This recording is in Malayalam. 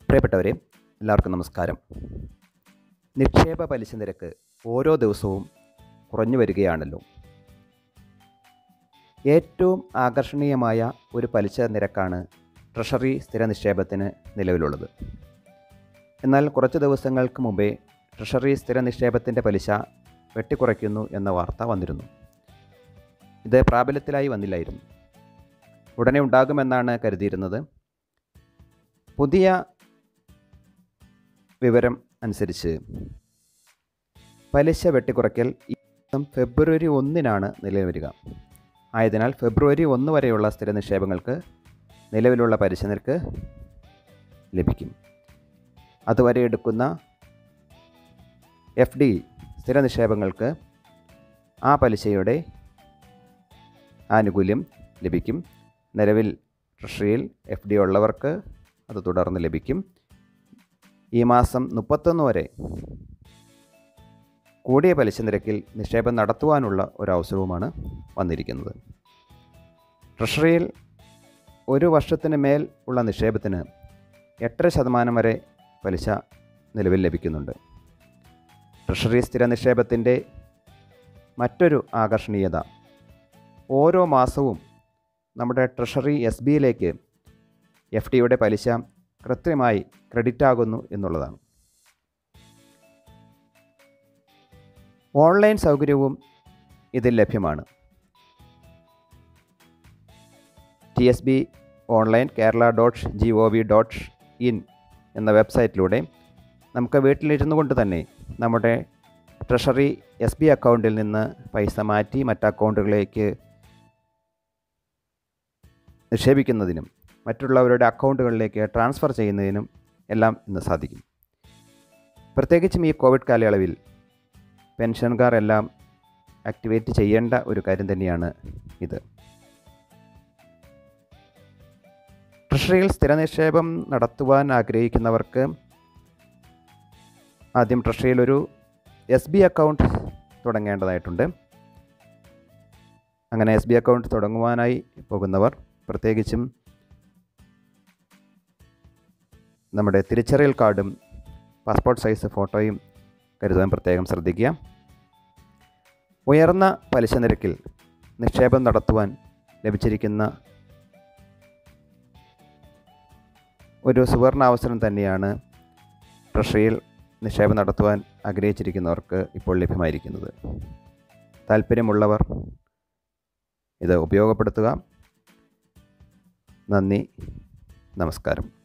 പ്രിയപ്പെട്ടവരെ എല്ലാവർക്കും നമസ്കാരം നിക്ഷേപ പലിശ നിരക്ക് ഓരോ ദിവസവും കുറഞ്ഞു വരികയാണല്ലോ ഏറ്റവും ആകർഷണീയമായ ഒരു പലിശ നിരക്കാണ് ട്രഷറി സ്ഥിര നിക്ഷേപത്തിന് നിലവിലുള്ളത് എന്നാൽ കുറച്ച് ദിവസങ്ങൾക്ക് മുമ്പേ ട്രഷറി സ്ഥിര നിക്ഷേപത്തിൻ്റെ പലിശ വെട്ടിക്കുറയ്ക്കുന്നു എന്ന വാർത്ത വന്നിരുന്നു ഇത് പ്രാബല്യത്തിലായി വന്നില്ലായിരുന്നു ഉടനെ ഉണ്ടാകുമെന്നാണ് കരുതിയിരുന്നത് പുതിയ വിവരം അനുസരിച്ച് പലിശ വെട്ടിക്കുറയ്ക്കൽ ഈ മാസം ഫെബ്രുവരി ഒന്നിനാണ് നിലവിൽ വരിക ആയതിനാൽ ഫെബ്രുവരി ഒന്ന് വരെയുള്ള സ്ഥിര നിക്ഷേപങ്ങൾക്ക് നിലവിലുള്ള പലിശ നിരക്ക് ലഭിക്കും അതുവരെ എടുക്കുന്ന എഫ് ഡി സ്ഥിര നിക്ഷേപങ്ങൾക്ക് ആ പലിശയുടെ ആനുകൂല്യം ലഭിക്കും നിലവിൽ ട്രഷറിയിൽ എഫ് ഡി ഉള്ളവർക്ക് അത് തുടർന്ന് ലഭിക്കും ഈ മാസം മുപ്പത്തൊന്ന് വരെ കൂടിയ പലിശ നിരക്കിൽ നിക്ഷേപം നടത്തുവാനുള്ള ഒരു അവസരവുമാണ് വന്നിരിക്കുന്നത് ട്രഷറിയിൽ ഒരു വർഷത്തിന് മേൽ ഉള്ള നിക്ഷേപത്തിന് എട്ടര ശതമാനം വരെ പലിശ നിലവിൽ ലഭിക്കുന്നുണ്ട് ട്രഷറി സ്ഥിര നിക്ഷേപത്തിൻ്റെ മറ്റൊരു ആകർഷണീയത ഓരോ മാസവും നമ്മുടെ ട്രഷറി എസ് ബിയിലേക്ക് എഫ് ഡിയുടെ പലിശ കൃത്യമായി ക്രെഡിറ്റ് ആകുന്നു എന്നുള്ളതാണ് ഓൺലൈൻ സൗകര്യവും ഇതിൽ ലഭ്യമാണ് T S B online Kerala dot G O V dot in എന്ന വെബ്സൈറ്റിലൂടെ നമുക്ക് വീട്ടിലിരുന്നു കൊണ്ട് തന്നെ നമ്മുടെ ട്രഷറി എസ് ബി അക്കൗണ്ടിൽ നിന്ന് പൈസ മാറ്റി മറ്റ് അക്കൗണ്ടുകളിലേക്ക് നിക്ഷേപിക്കുന്നതിനും മറ്റുള്ളവരുടെ അക്കൗണ്ടുകളിലേക്ക് ട്രാൻസ്ഫർ ചെയ്യുന്നതിനും എല്ലാം ഇന്ന് സാധിക്കും പ്രത്യേകിച്ചും ഈ കോവിഡ് കാലയളവിൽ പെൻഷൻകാർ എല്ലാം ആക്ടിവേറ്റ് ചെയ്യേണ്ട ഒരു കാര്യം തന്നെയാണ് ഇത് ട്രഷറിയിൽ സ്ഥിര നിക്ഷേപം നടത്തുവാൻ ആഗ്രഹിക്കുന്നവർക്ക് ആദ്യം ട്രഷറിയിൽ ഒരു എസ് ബി അക്കൗണ്ട് തുടങ്ങേണ്ടതായിട്ടുണ്ട് അങ്ങനെ എസ് ബി അക്കൗണ്ട് തുടങ്ങുവാനായി പോകുന്നവർ പ്രത്യേകിച്ചും നമ്മുടെ തിരിച്ചറിയൽ കാർഡും പാസ്പോർട്ട് സൈസ് ഫോട്ടോയും കരുതാൻ പ്രത്യേകം ശ്രദ്ധിക്കുക ഉയർന്ന പലിശ നിരക്കിൽ നിക്ഷേപം നടത്തുവാൻ ലഭിച്ചിരിക്കുന്ന ഒരു സുവർണ അവസരം തന്നെയാണ് ട്രഷറിയിൽ നിക്ഷേപം നടത്തുവാൻ ആഗ്രഹിച്ചിരിക്കുന്നവർക്ക് ഇപ്പോൾ ലഭ്യമായിരിക്കുന്നത് താല്പര്യമുള്ളവർ ഇത് ഉപയോഗപ്പെടുത്തുക നന്ദി നമസ്കാരം